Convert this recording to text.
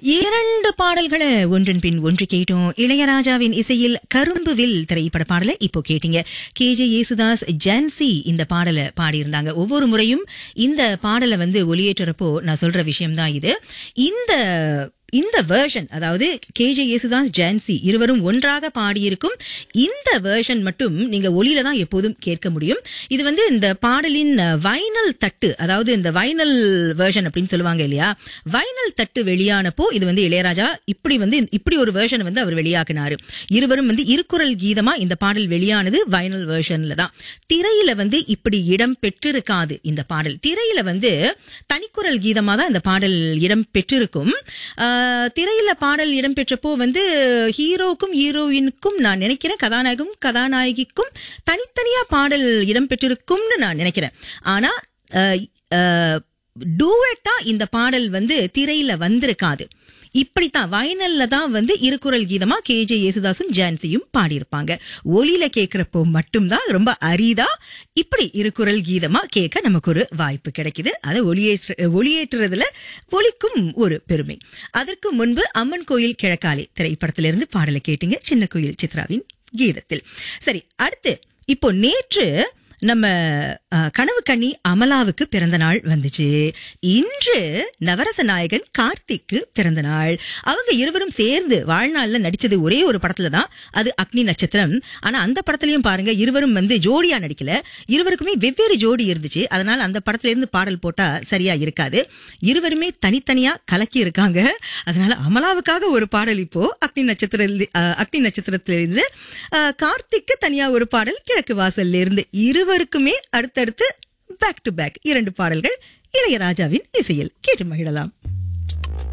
இரண்டு பாடல்களை ஒன்றன் பின் ஒன்று கேட்டோம் இளையராஜாவின் இசையில் கரும்புவில் திரைப்பட பாடலை இப்போ கேட்டீங்க கே ஜே யேசுதாஸ் ஜான்சி இந்த பாடலை பாடியிருந்தாங்க ஒவ்வொரு முறையும் இந்த பாடலை வந்து ஒளியேற்றுறப்போ நான் சொல்ற விஷயம்தான் இது இந்த இந்த வேர்ஷன் அதாவது கே ஜே யேசுதாஸ் ஜான்சி இருவரும் ஒன்றாக பாடியிருக்கும் இந்த வேர்ஷன் மட்டும் நீங்க ஒலியில தான் எப்போதும் கேட்க முடியும் இது வந்து இந்த பாடலின் வைனல் தட்டு அதாவது இந்த வைனல் வேர்ஷன் அப்படின்னு சொல்லுவாங்க இல்லையா வைனல் தட்டு வெளியானப்போ இது வந்து இளையராஜா இப்படி வந்து இப்படி ஒரு வேர்ஷன் வந்து அவர் வெளியாக்குனாரு இருவரும் வந்து இருக்குறள் கீதமா இந்த பாடல் வெளியானது வைனல் வேர்ஷன்ல தான் திரையில வந்து இப்படி இடம் பெற்றிருக்காது இந்த பாடல் திரையில வந்து தனிக்குரல் கீதமா தான் இந்த பாடல் இடம் பெற்றிருக்கும் ஆஹ், திரையில பாடல் இடம்பெற்றப்போ வந்து ஹீரோக்கும் ஹீரோயினுக்கும் நான் நினைக்கிறேன் கதாநாயகம் கதாநாயகிக்கும் தனித்தனியா பாடல் இடம்பெற்றிருக்கும்னு நான் நினைக்கிறேன் ஆனா டூவெட்டா இந்த பாடல் வந்து திரையில வந்திருக்காது இப்படித்தான் வைனல்ல தான் வந்து இருக்குறள் கீதமா கே ஜே யேசுதாசும் ஜான்சியும் பாடியிருப்பாங்க ஒலியில கேட்கிறப்போ மட்டும்தான் ரொம்ப அரிதா இப்படி இருக்குறள் கீதமா கேட்க நமக்கு ஒரு வாய்ப்பு கிடைக்குது அதை ஒளியேற்ற ஒளியேற்றுறதுல ஒலிக்கும் ஒரு பெருமை அதற்கு முன்பு அம்மன் கோயில் கிழக்காலே திரைப்படத்திலிருந்து பாடலை கேட்டீங்க சின்ன கோயில் சித்ராவின் கீதத்தில் சரி அடுத்து இப்போ நேற்று நம்ம அஹ், கனவு கண்ணி அமலாவுக்கு பிறந்த நாள் வந்துச்சு இன்று நவரச நாயகன் கார்த்திக்கு பிறந்த நாள் அவங்க இருவரும் சேர்ந்து வாழ்நாள்ல நடிச்சது ஒரே ஒரு படத்துல தான் அது அக்னி நட்சத்திரம் ஆனா அந்த படத்துலயும் பாருங்க இருவரும் வந்து ஜோடியா நடிக்கல இருவருக்குமே வெவ்வேறு ஜோடி இருந்துச்சு அதனால அந்த படத்துல இருந்து பாடல் போட்டா சரியா இருக்காது இருவருமே தனித்தனியா கலக்கி இருக்காங்க அதனால அமலாவுக்காக ஒரு பாடல் இப்போ அக்னி நட்சத்திர அக்னி நட்சத்திரத்திலிருந்து அஹ், கார்த்திக்கு தனியா ஒரு பாடல் கிழக்கு வாசல்ல இருந்து இருவருக்குமே அடுத்தடுத்து பேக் டு பேக் இரண்டு பாடல்கள் இளையராஜாவின் இசையில் கேட்டு மகிழலாம்